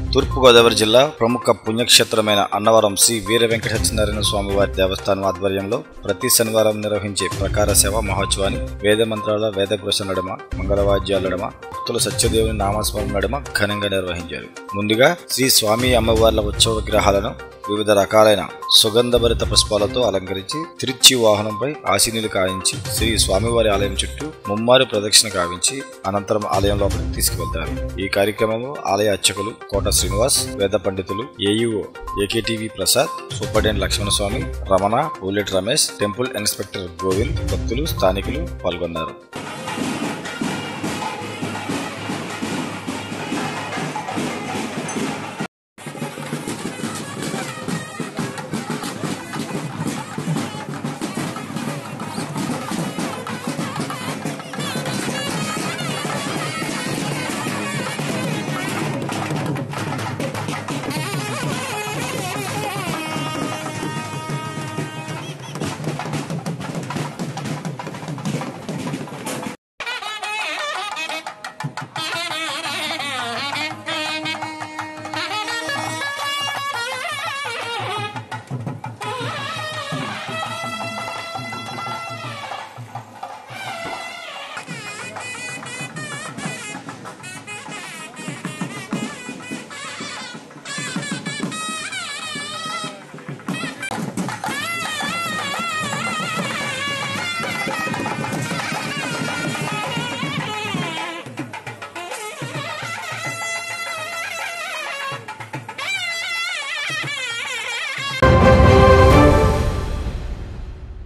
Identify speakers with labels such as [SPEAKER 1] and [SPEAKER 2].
[SPEAKER 1] తూర్పుగోదావరి జిల్లా ప్రముఖ పుణ్యక్షేత్రమైన అన్నవరం శ్రీ వీర వెంకట సత్యనారాయణ స్వామి వారి దేవస్థానం ఆధ్వర్యంలో ప్రతి శనివారం నిర్వహించే ప్రకార సేవ మహోత్సవాన్ని వేద మంత్రాల వేద పురుష నడుమ మంగళవాద్యాల నడుమ భక్తుల సత్యదేవుని నామస్మరణ నడుమ ఘనంగా నిర్వహించారు ముందుగా శ్రీ స్వామి అమ్మవార్ల ఉత్సవ విగ్రహాలను వివిధ రకాలైన సుగంధభరిత పుష్పాలతో అలంకరించి తిరుచి వాహనంపై ఆశీనులు కాయించి శ్రీ స్వామివారి ఆలయం చుట్టూ ముమ్మారు ప్రదక్షిణ కావించి అనంతరం ఆలయం లోపలికి తీసుకువెళ్తారు ఈ కార్యక్రమంలో ఆలయ అర్చకులు కోట శ్రీనివాస్ వేద పండితులు AEO A K T V Prasad superintendent Lakshmanaswamy Ramana bullet Ramesh temple inspector Govind భక్తులు స్థానికులు పాల్గొన్నారు